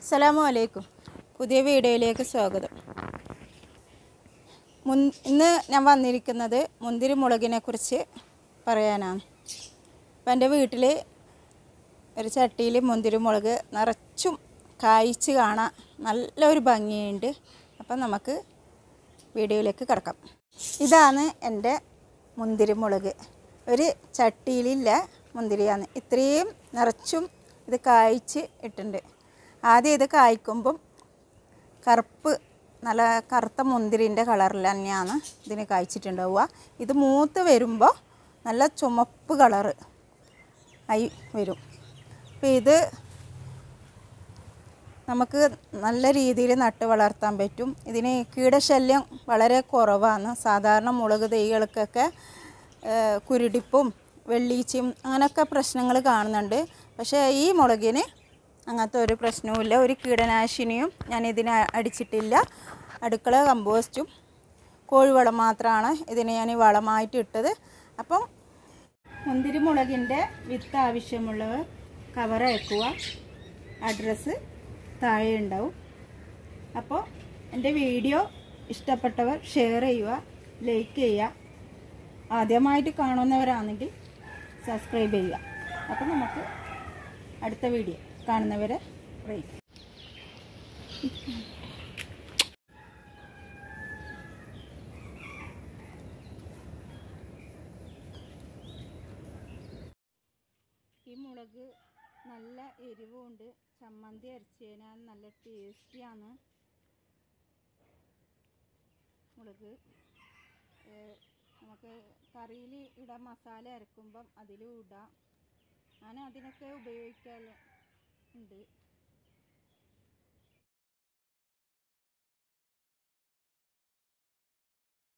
അസ്സലാമു അലൈക്കും പുതിയ വീഡിയോയിലേക്ക് സ്വാഗതം മുൻ ഇന്ന് ഞാൻ വന്നിരിക്കുന്നത് മുന്തിരി മുളകിനെ കുറിച്ച് പറയാനാണ് അപ്പം എൻ്റെ വീട്ടിൽ ഒരു ചട്ടിയിൽ മുന്തിരി മുളക് നിറച്ചും കായ്ച്ച് കാണാൻ നല്ലൊരു ഭംഗിയുണ്ട് അപ്പം നമുക്ക് വീഡിയോയിലേക്ക് കിടക്കാം ഇതാണ് എൻ്റെ മുന്തിരി മുളക് ഒരു ചട്ടിയിലില്ല മുന്തിരിയാണ് ഇത്രയും നിറച്ചും ഇത് കായ്ച്ച് ഇട്ടുണ്ട് ആദ്യം ഇത് കായ്ക്കുമ്പം കറുപ്പ് നല്ല കറുത്ത മുന്തിരിൻ്റെ കളറിൽ തന്നെയാണ് ഇതിന് കായ്ച്ചിട്ടുണ്ടാവുക ഇത് മൂത്ത് വരുമ്പോൾ നല്ല ചുമപ്പ് കളറ് ആയി വരും അപ്പോൾ ഇത് നമുക്ക് നല്ല രീതിയിൽ നട്ട് വളർത്താൻ പറ്റും ഇതിന് കീടശല്യം വളരെ കുറവാണ് സാധാരണ മുളക് തൈകൾക്കൊക്കെ ഏഹ്, കുരുടിപ്പും വെള്ളീച്ചയും അങ്ങനെയൊക്കെ പ്രശ്നങ്ങൾ കാണുന്നുണ്ട് പക്ഷേ ഈ മുളകിന് അങ്ങനത്തെ ഒരു പ്രശ്നവുമില്ല ഒരു കീടനാശിനിയും ഞാൻ ഇതിന് അടിച്ചിട്ടില്ല അടുക്കള കമ്പോസ്റ്റും കോഴിവളം മാത്രമാണ് ഇതിന് ഞാൻ വളമായിട്ട് ഇട്ടത് അപ്പം മുന്തിരി മുളകിൻ്റെ വിത്ത് ആവശ്യമുള്ളവർ കവർ അയക്കുക അഡ്രസ്സ് താഴെ ഉണ്ടാവും അപ്പോൾ എൻ്റെ വീഡിയോ ഇഷ്ടപ്പെട്ടവർ ഷെയർ ചെയ്യുക ലൈക്ക് ചെയ്യുക ആദ്യമായിട്ട് കാണുന്നവരാണെങ്കിൽ സബ്സ്ക്രൈബ് ചെയ്യുക അപ്പോൾ നമുക്ക് അടുത്ത വീഡിയോ കാണുന്നവരെ റേറ്റ് ഈ മുളക് നല്ല എരിവുണ്ട് ചമ്മന്തി അരച്ച് കഴിഞ്ഞാൽ നല്ല ടേസ്റ്റിയാണ് മുളക് ഏഹ് നമുക്ക് കറിയിൽ ഇടാൻ മസാല അരക്കുമ്പം അതിലും ഇടാം ഞാൻ അതിനൊക്കെ ഉപയോഗിക്കൽ ഉണ്ട്